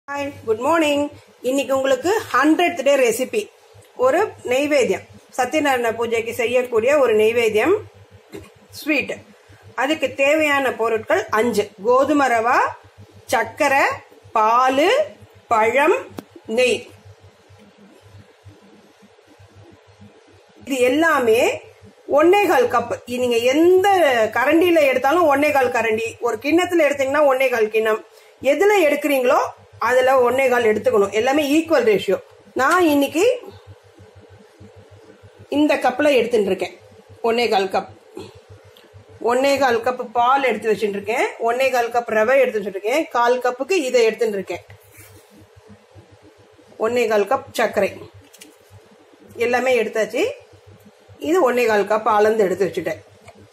hi good morning இன்னைக்கு உங்களுக்கு hundred day recipe ஒரு நெய்வேத்தியம் சத்யநாராயண பூஜைக்கு செய்யக்கூடிய ஒரு நெய்வேத்தியம் ஸ்வீட் அதுக்கு தேவையான பொருட்கள் அஞ்சு கோதுமை ரவா சர்க்கரை பால் பழம் நெய் இது எல்லாமே ஒன்னேகால் கப் நீங்க எந்த கரண்டியில எடுத்தாலும் ஒன்னேகால் கரண்டி ஒரு கிண்ணத்துல எடுத்தீங்கன்னா ஒன்னேகால் கிண்ணம் எதுல எடுக்கிறீங்களோ அதுல ஒன்னேகால் எடுத்துக்கணும் எல்லாமே ஈக்குவல் ரேஷியோ நான் இன்னைக்கு இந்த கப்ல எடுத்துட்டு இருக்கேன் ஒன்னேகால் கப் ஒன்னேகால் கப் பால் எடுத்து வச்சுட்டு இருக்கேன் ஒன்னேகால் கப் ரவை எடுத்து வச்சுருக்கேன் கால் கப்புக்கு இதை எடுத்துட்டு இருக்கேன் ஒன்னேகால் கப் சர்க்கரை எல்லாமே எடுத்தாச்சு இது ஒன்னே கால் கப் அளந்து எடுத்து வச்சுட்டேன்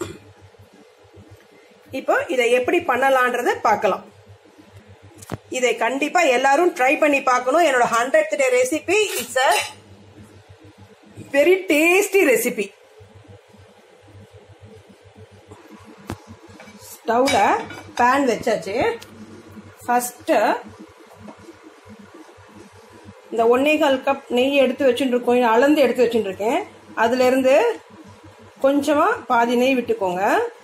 இப்போ இதை எப்படி பண்ணலான்றத பார்க்கலாம் இதை கண்டிப்பா எல்லாரும் ட்ரை பண்ணி பார்க்கணும் என்னோட hundred day recipe it's a very tasty recipe ஸ்டவ்ல பேன் வச்சாச்சு ஃபர்ஸ்ட் இந்த ஒன்னேகால் கப் நெய் எடுத்து வச்சுட்டு இருக்கோம் அளந்து எடுத்து வச்சுட்டு இருக்கேன் அதுல இருந்து கொஞ்சமா பாதி நெய் விட்டுக்கோங்க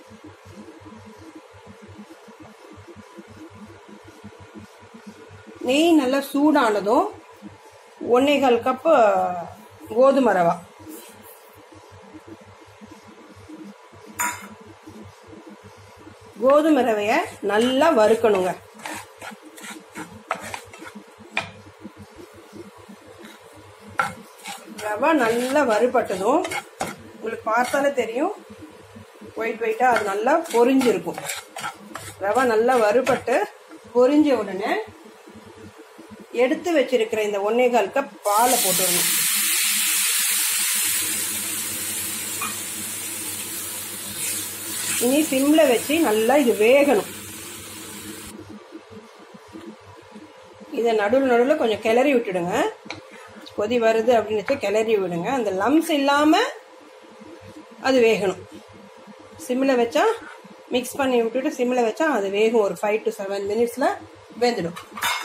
நெய் நல்லா சூடானதும் ஒன்னேகால் கப் கோதுமை ரவா கோதுமை ரவைய நல்லா வறுக்கணுங்க ரவா நல்லா வறுபட்டதும் உங்களுக்கு பார்த்தாலே தெரியும் ஒயிட் ஒயிட்டா அது நல்லா பொரிஞ்சிருக்கும் ரவா நல்லா வறுபட்டு பொரிஞ்ச உடனே எடுத்து வச்சிருக்கிற இந்த ஒன்னேகால் கப் பாலை போட்டுடணும் இனி சிம்ல வச்சு நல்லா இது வேகணும் இதை நடுவில் நடுவில் கொஞ்சம் கிளறி விட்டுடுங்க கொதி வருது அப்படின்னு கிளறி விடுங்க அந்த லம்ஸ் இல்லாம அது வேகணும் சிம்மில் வச்சா மிக்ஸ் பண்ணி விட்டுட்டு சிம்மில் வச்சா அது வேகும் ஒரு ஃபைவ் டு செவன் மினிட்ஸ்ல வெந்துடும்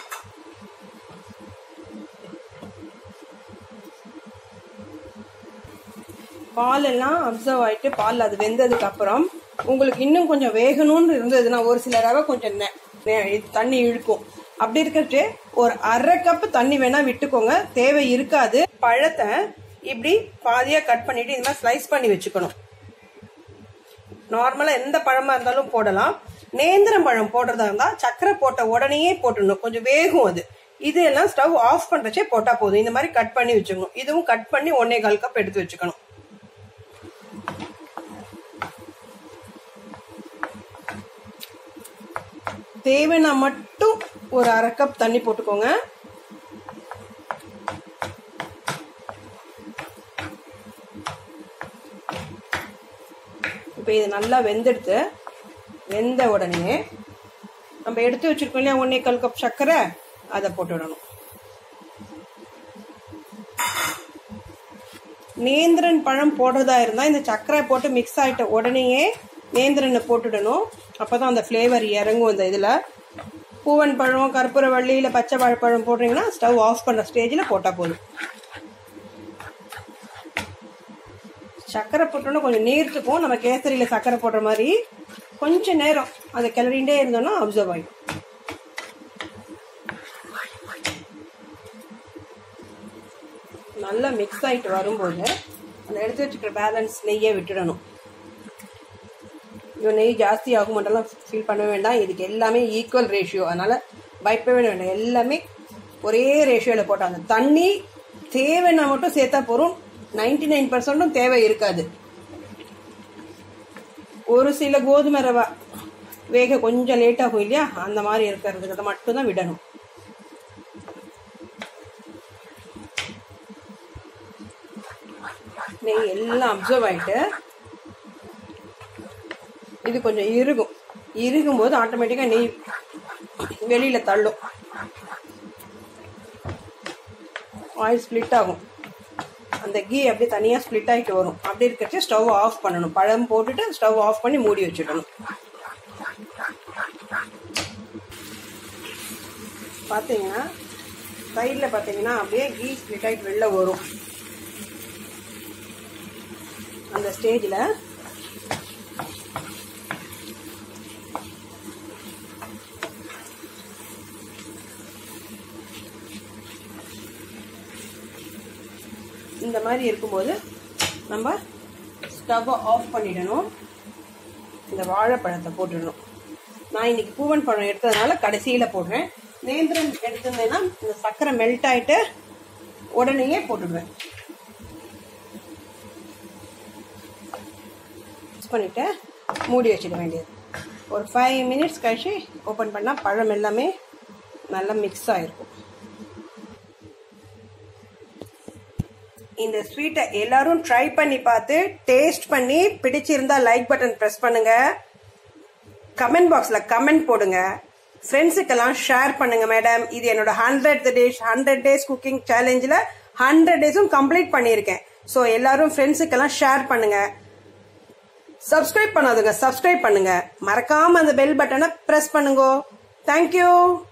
பால் எல்லாம் அப்சர்வ் ஆயிட்டு பால் அது வெந்ததுக்கு அப்புறம் உங்களுக்கு இன்னும் கொஞ்சம் வேகணும்னு இருந்ததுன்னா ஒரு சில ரவை கொஞ்சம் தண்ணி இழுக்கும் அப்படி இருக்கிறது ஒரு அரை கப் தண்ணி வேணா விட்டுக்கோங்க தேவை இருக்காது பழத்தை இப்படி பாதியா கட் பண்ணிட்டு இந்த மாதிரி ஸ்லைஸ் பண்ணி வச்சுக்கணும் நார்மலா எந்த பழமா இருந்தாலும் போடலாம் நேந்திரம் பழம் போடுறதா இருந்தா சக்கரை போட்ட உடனேயே போட்டுடணும் கொஞ்சம் வேகும் அது இது எல்லாம் ஸ்டவ் ஆஃப் பண்றச்சே போட்டா போதும் இந்த மாதிரி கட் பண்ணி வச்சுக்கணும் இதுவும் கட் பண்ணி ஒன்னே கால் கப் எடுத்து வச்சுக்கணும் தேவைன்னா மட்டும் ஒரு அரை கப் தண்ணி போட்டுக்கோங்க இப்போ இது நல்லா வெந்தெடுத்து வெந்த உடனே நம்ம எடுத்து வச்சிருக்கோம் இல்லையா ஒன்னே கால் கப் சர்க்கரை அதை போட்டு விடணும் நேந்திரன் பழம் போடுறதா இருந்தா இந்த சர்க்கரை போட்டு மிக்ஸ் ஆயிட்ட உடனேயே நேந்திரனை போட்டுடணும் அப்பதான் அந்த ஃப்ளேவர் இறங்கும் இந்த இதுல பூவன் பழம் கற்பூர வள்ளி இல்ல பச்சை வாழைப்பழம் போடுறீங்கன்னா ஸ்டவ் ஆஃப் பண்ண ஸ்டேஜில் போட்டா போதும் சர்க்கரை போட்டோன்னா கொஞ்சம் நீர்த்துக்கும் நம்ம கேசரியில சர்க்கரை போடுற மாதிரி கொஞ்ச நேரம் அதை கிளறிண்டே இருந்தோம்னா அப்சர்வ் ஆகிடும் நல்லா மிக்ஸ் ஆகிட்டு வரும்போது அந்த எடுத்து வச்சுக்கிற பேலன்ஸ் நெய்யை விட்டுடணும் ஐயோ நெய் ஜாஸ்தி ஆகும் மட்டும் ஃபீல் பண்ண வேண்டாம் இதுக்கு எல்லாமே ஈக்குவல் ரேஷியோ அதனால பயப்படவே வேண்டாம் எல்லாமே ஒரே ரேஷியோவில் போட்டாங்க தண்ணி தேவைன்னா மட்டும் சேர்த்தா போறோம் நைன்டி நைன் பர்சன்டும் தேவை இருக்காது ஒரு சில கோதுமை ரவா வேக கொஞ்சம் லேட் ஆகும் இல்லையா அந்த மாதிரி இருக்கிறதுக்கு மட்டும்தான் விடணும் நெய் எல்லாம் அப்சர்வ் ஆயிட்டு இது கொஞ்சம் இறுகும் இறுகும் போது ஆட்டோமேட்டிக்கா நெய் வெளியில தள்ளும் ஆயில் ஸ்பிளிட் ஆகும் அந்த கீ அப்படியே தனியா ஸ்பிளிட் ஆகிட்டு வரும் அப்படி இருக்கிறச்சு ஸ்டவ் ஆஃப் பண்ணணும் பழம் போட்டுட்டு ஸ்டவ் ஆஃப் பண்ணி மூடி வச்சிடணும் பார்த்தீங்கன்னா சைடில் பார்த்தீங்கன்னா அப்படியே கீ ஸ்ப்ளிட் ஆகிட்டு வெளில வரும் அந்த ஸ்டேஜில் இந்த மாதிரி இருக்கும்போது நம்ம ஸ்டவ்வை ஆஃப் பண்ணிடணும் இந்த வாழைப்பழத்தை போட்டுடணும் நான் இன்னைக்கு பூவன் பழம் எடுத்ததுனால கடைசியில் போடுறேன் நேந்திரன் எடுத்திருந்தேன்னா இந்த சர்க்கரை மெல்ட் ஆயிட்டு உடனேயே போட்டுடுவேன் மிக்ஸ் பண்ணிட்டு மூடி வச்சிட வேண்டியது ஒரு ஃபைவ் மினிட்ஸ் கழிச்சு ஓப்பன் பண்ணால் பழம் எல்லாமே நல்லா மிக்ஸ் ஆகிருக்கும் இந்த ஸ்வீட்டை எல்லாரும் ட்ரை பண்ணி பார்த்து டேஸ்ட் பண்ணி பிடிச்சிருந்தா லைக் பட்டன் ப்ரெஸ் பண்ணுங்க கமெண்ட் பாக்ஸில் கமெண்ட் போடுங்க ஃப்ரெண்ட்ஸுக்கெல்லாம் ஷேர் பண்ணுங்க மேடம் இது என்னோட hundred days hundred days cooking சேலஞ்சில் ஹண்ட்ரட் டேஸும் கம்ப்ளீட் பண்ணியிருக்கேன் ஸோ எல்லாரும் ஃப்ரெண்ட்ஸுக்கெல்லாம் ஷேர் பண்ணுங்க சப்ஸ்கிரைப் பண்ணாதுங்க சப்ஸ்கிரைப் பண்ணுங்க மறக்காம அந்த பெல் பட்டனை ப்ரெஸ் பண்ணுங்க தேங்க்யூ